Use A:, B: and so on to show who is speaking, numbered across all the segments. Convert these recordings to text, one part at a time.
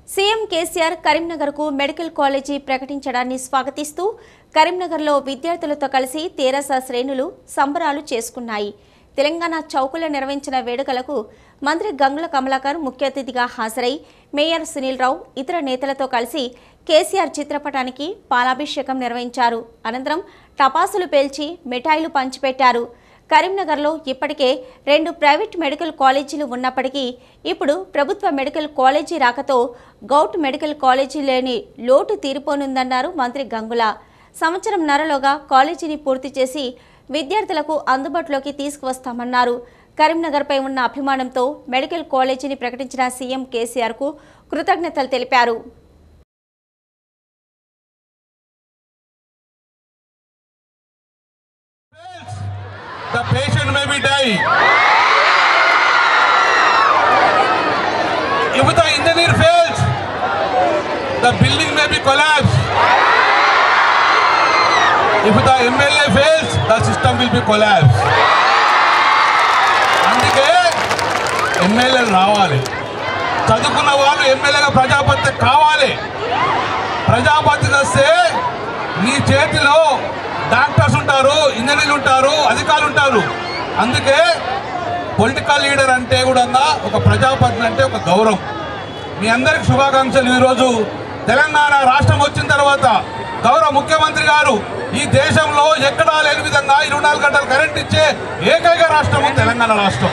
A: CM KCR కరీంనగర్కు medical college ప్రకటించడాన్ని స్వాగతిస్తూ కరీంనగర్లో విద్యార్థులతో కలిసి తెరాస శ్రేణులు సంబరాలు చేసుకున్నాయి తెలంగాణ చౌకులో నిర్వహించిన వేడుకలకు మంత్రి గంగుల కమలాకర్ ముఖ్య అతిథిగా హాజరై మేయర్ సునీల్ రావు ఇతర నేతలతో కలిసి కేసీఆర్ చిత్రపటానికి పాలాభిషేకం నిర్వహించారు అనంతరం టపాసులు పేల్చి మిఠాయిలు పంచిపెట్టారు కరీంనగర్లో ఇప్పటికే రెండు ప్రైవేట్ మెడికల్ కాలేజీలు ఉన్నప్పటికీ ఇప్పుడు ప్రభుత్వ మెడికల్ కాలేజీ రాకతో గౌట్ మెడికల్ కాలేజీ లేని లోటు తీరిపోనుందన్నారు మంత్రి గంగుల సంవత్సరం నరలోగా కాలేజీని పూర్తి చేసి విద్యార్థులకు అందుబాటులోకి తీసుకువస్తామన్నారు కరీంనగర్పై ఉన్న అభిమానంతో మెడికల్ కాలేజీని ప్రకటించిన సీఎం కేసీఆర్కు కృతజ్ఞతలు తెలిపారు
B: the patient may be die. If the engineer fails, the building may be collapsed. If the MLA fails, the system will be collapsed. అందుకే ఎమ్మెల్యేలు రావాలి చదువుకున్న వాళ్ళు ఎమ్మెల్యేగా ప్రజాపతి కావాలి ప్రజాపతి వస్తే నీ చేతిలో డాక్టర్స్ ఉంటారు ఇంజనీర్లు ఉంటారు అధికారులు ఉంటారు అందుకే పొలిటికల్ లీడర్ అంటే కూడా ఒక ప్రజాపతి అంటే ఒక గౌరవం మీ అందరికి శుభాకాంక్షలు ఈరోజు తెలంగాణ రాష్ట్రం వచ్చిన తర్వాత గౌరవ ముఖ్యమంత్రి గారు ఈ దేశంలో ఎక్కడా లేని విధంగా ఇరవై నాలుగు గంటలు కరెంట్ ఇచ్చే ఏకైక రాష్ట్రం తెలంగాణ రాష్ట్రం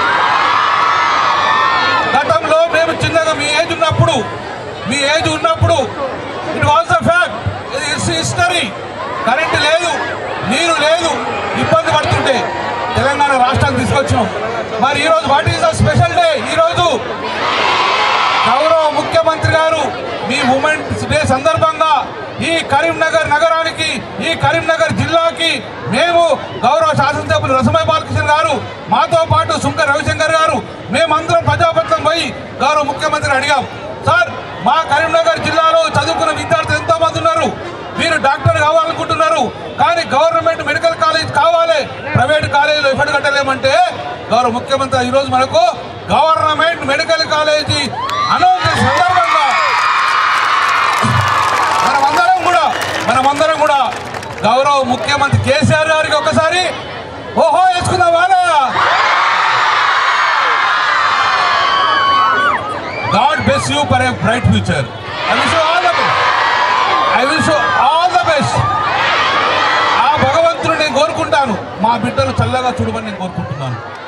B: గతంలో మేము చిన్నగా మీ ఏజ్ ఉన్నప్పుడు మీ ఏజ్ ఉన్నప్పుడు it was the fact it's history current లేదు నీరు లేదు ఇబ్బంది పడుతుంటే తెలంగాణ రాష్ట్రానికి తీసుకొచ్చినాం మరి ఈరోజు what is the special day ఈరోజు గౌరవ ముఖ్యమంత్రి గారు మీ ఉమెన్స్ డే సందర్భంగా ఈ కరీంనగర్ నగరానికి ఈ కరీంనగర్ జిల్లాకి మేము గౌరవ శాసనసభ్యులు రసమయ బాలకృష్ణ గారు మాతో పాటు సుంక రవిశంకర్ గారు మేమందరం ప్రజాపత్రం పోయి గౌరవ ముఖ్యమంత్రిని అడిగాం సార్ మా కరీంనగర్ జిల్లాలో చదువుకున్న విద్యార్థులు ఎంతో మంది ఉన్నారు మీరు డాక్టర్ కావాలనుకుంటున్నారు కానీ గవర్నమెంట్ మెడికల్ కాలేజ్ కావాలి ప్రైవేట్ కాలేజీలో ఇఫెంట్ కట్టలేమంటే గౌరవ ముఖ్యమంత్రి ఈరోజు మనకు గవర్నమెంట్ మెడికల్ కాలేజీ అనౌన్స్ చేసిన సందర్భంగా మనమందరం కూడా మనమందరం కూడా గౌరవ ముఖ్యమంత్రి కేసీఆర్ గారికి ఒకసారి ఓహో వేసుకుందాం వాళ్ళ గాడ్ బెస్ట్ you for a bright future I wish all the best I wish all the best ఆ భగవంతుడు నేను కోరుకుంటాను మా బిడ్డలు చల్లగా చూడమని నేను కోరుకుంటున్నాను